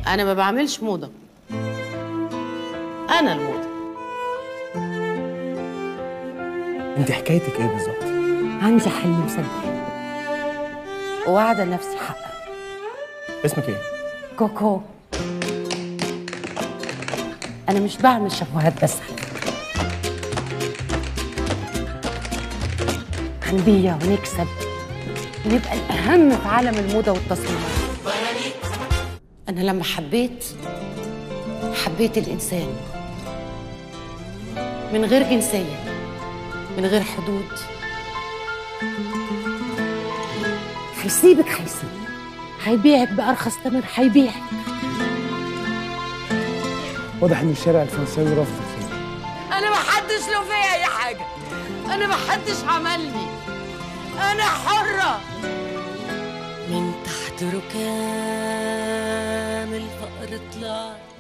انا ما بعملش موضه انا الموضه انت حكايتك ايه بالظبط عندي حلم مصدق وواعده نفسي حقق اسمك ايه كوكو انا مش بعمل شابوهات بس هنبيع ونكسب ونبقى الاهم في عالم الموضه والتصميمات انا لما حبيت حبيت الانسان من غير جنسيه من غير حدود هيسيبك هيسيبك هيبيعك بارخص ثمن هيبيعك واضح ان الشارع الفرنساوي رافض الخير انا ما حدش له فيا اي حاجه انا ما حدش عملني انا حره من تحت ركام الفقر طلعت